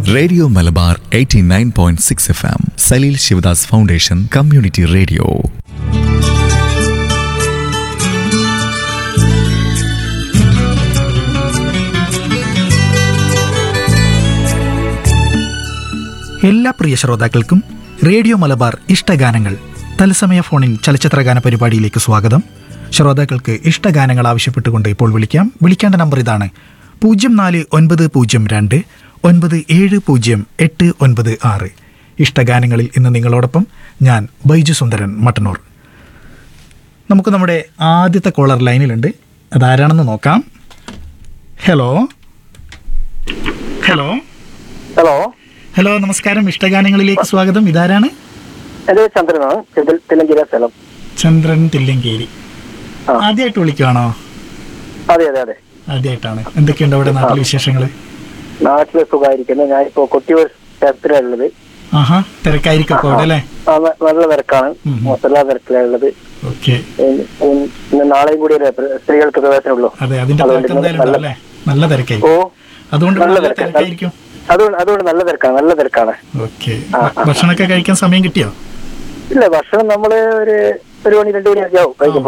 Radio Malabar 89.6 point six F M Saleel Sivadas foundation community radio എല്ലാ പ്രിയ ശ്രോതാക്കൾക്കും റേഡിയോ മലബാർ ഇഷ്ടഗാനങ്ങൾ തത്സമയ ഫോണിൻ ചലച്ചിത്രഗാന പരിപാടിയിലേക്ക് സ്വാഗതം ശ്രോതാക്കൾക്ക് ഇഷ്ടഗാനങ്ങൾ ആവശ്യപ്പെട്ടുകൊണ്ട് ഇപ്പോൾ വിളിക്കാം വിളിക്കേണ്ട നമ്പർ ഇതാണ് പൂജ്യം നാല് ഒൻപത് പൂജ്യം രണ്ട് ഒൻപത് ഏഴ് പൂജ്യം എട്ട് ഒൻപത് ആറ് ഇഷ്ടഗാനങ്ങളിൽ ഇന്ന് നിങ്ങളോടൊപ്പം ഞാൻ ബൈജു സുന്ദരൻ മട്ടന്നൂർ നമുക്ക് നമ്മുടെ ആദ്യത്തെ കോളർ ലൈനിലുണ്ട് അതാരാണെന്ന് നോക്കാം ഹലോ ഹലോ ഹലോ ഹലോ നമസ്കാരം ഇഷ്ടഗാനങ്ങളിലേക്ക് സ്വാഗതം ഇതാരാണ് എന്റെ പേര് ചന്ദ്രനാണ് തിരുവല്ല- തില്ലങ്കേരി സ്ഥലം ചന്ദ്രൻ തില്ലങ്കേരി ആ. ആദ്യമായിട്ട് വിളിക്കുവാണോ അതെ അതെ അതെ ആദ്യമായിട്ടാണ് എന്തൊക്കെയുണ്ട് അവിടെ നാട്ടിലെ വിശേഷങ്ങൾ നാട്ടില് സുഖമായിരിക്കുന്നു ഞാനിപ്പോ കൊട്ടിയൂർ ക്ഷേത്രത്തിലുള്ളത് ആഹാ തിരക്കായിരിക്കും അപ്പോൾ അവിടെ അല്ലേ ആ, ന- നല്ല തിരക്കാണ് ഉം. മൊത്തല്ലാ തിരക്കിലുള്ളത് ഓക്കെ ഇന്ന് ഇന്ന് ഇന്ന് നാളെയും കൂടി അല്ലേ പ്ര- സ്ത്രീകൾക്ക് പ്രവേശനമുള്ളൂ അതെ അതിന്റെ അതുകൊണ്ട് തിരക്ക് എന്തായാലും നല്ല- ഉണ്ടാവും അല്ലേ നല്ല തിരക്കായി ഓ അതുകൊണ്ട് നല്ല നല്ല തിരക്ക്. തിരക്കായിരിക്കും അതുകൊണ്ട് അതുകൊണ്ട് നല്ല തിരക്കാണ് നല്ല തിരക്കാണ് ഓക്കെ ആ, ആ. ഭക്ഷണമൊക്കെ കഴിക്കാൻ സമയം കിട്ടിയോ ഇല്ല ഭക്ഷണം നമ്മള് ഒരു ഒരു മണി രണ്ടു മണി ഒക്കെ ആവും കഴിക്കുമ്പോ